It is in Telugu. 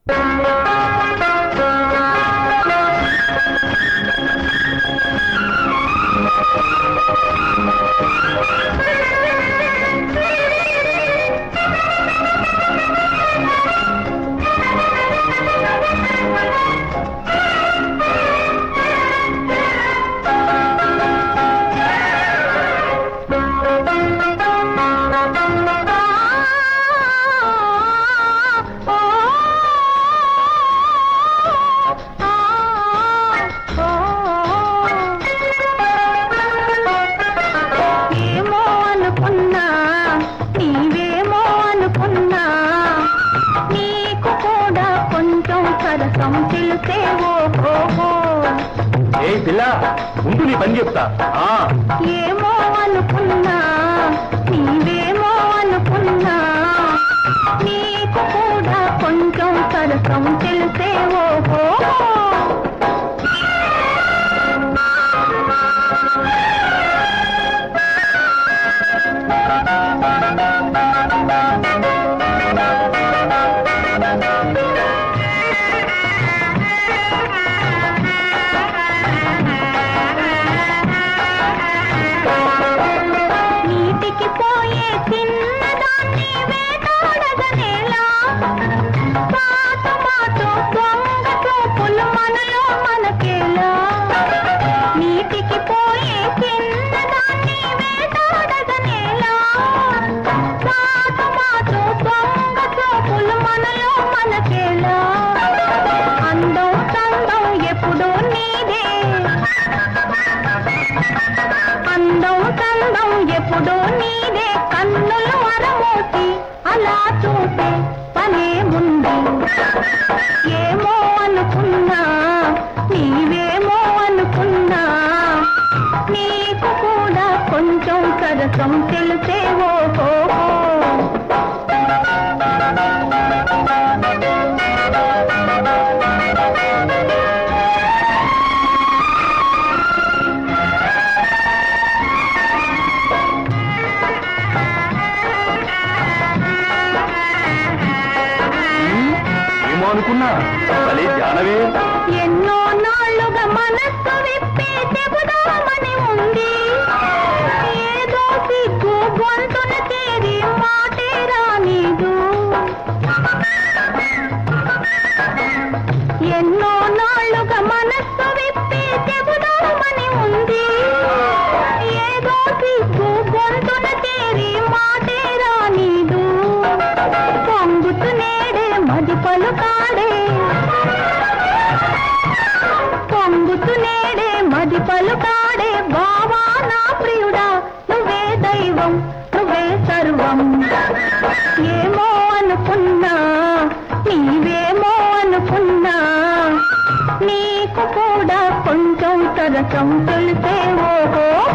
ఏమో అనుకున్నా నీవేమో అనుకున్నా నీకు కూడా కొంచెం సరసం తెలిసేవో ఓహో ఏ పిల్ల ఉంటూ నీ పని చెప్తా ఆ, ఏమో అనుకున్నా నీవేమో అనుకున్నా నీకు కూడా కొంచెం సరసం తెలిసేవో ఓహో నీటికి పోయే చిన్నదాన్ని వేటాడగనేలా పాత మాటు దొంగ చూపులు మనలో మనకేలా నీటికి పోయే చిన్నదాన్ని వేటాడగనేలా పాత మాటు దొంగ చూపులు మనలో మనకేలా అందం చందం ఎప్పుడూ నీదే అందం చందం ఎప్పుడు నీదే కన్నులు అరమూసి అలా చూసే పనే ఉంది ఏమో అనుకున్నా నీవేమో అనుకున్నా నీకు కూడా కొంచెం సరసం తెలిసేవో ఓహో ఏమో అనుకున్నా భలే ధ్యానవే ఎన్నో నాళ్ళుగా మనస్సు విప్పి చెబుదామని ఉంది ఏదో సిగ్గు గొంతున చేరి మాటే రానీదు ఎన్నో నాళ్ళుగా మనస్సు విప్పి చెబుదామని ఉంది ఏదో సిగ్గు గొంతున చేరి మాటే రానీదు పొంగుతు నేడే మది పలుకాడే పొంగుతు నేడే మది పలుకాడే బావా నా ప్రియుడా నువ్వే దైవం నువ్వే సర్వం ఏమో అనుకున్నా నీవేమో అనుకున్నా నీకు కూడా కొంచెం సరసం తెలిసే ఓహో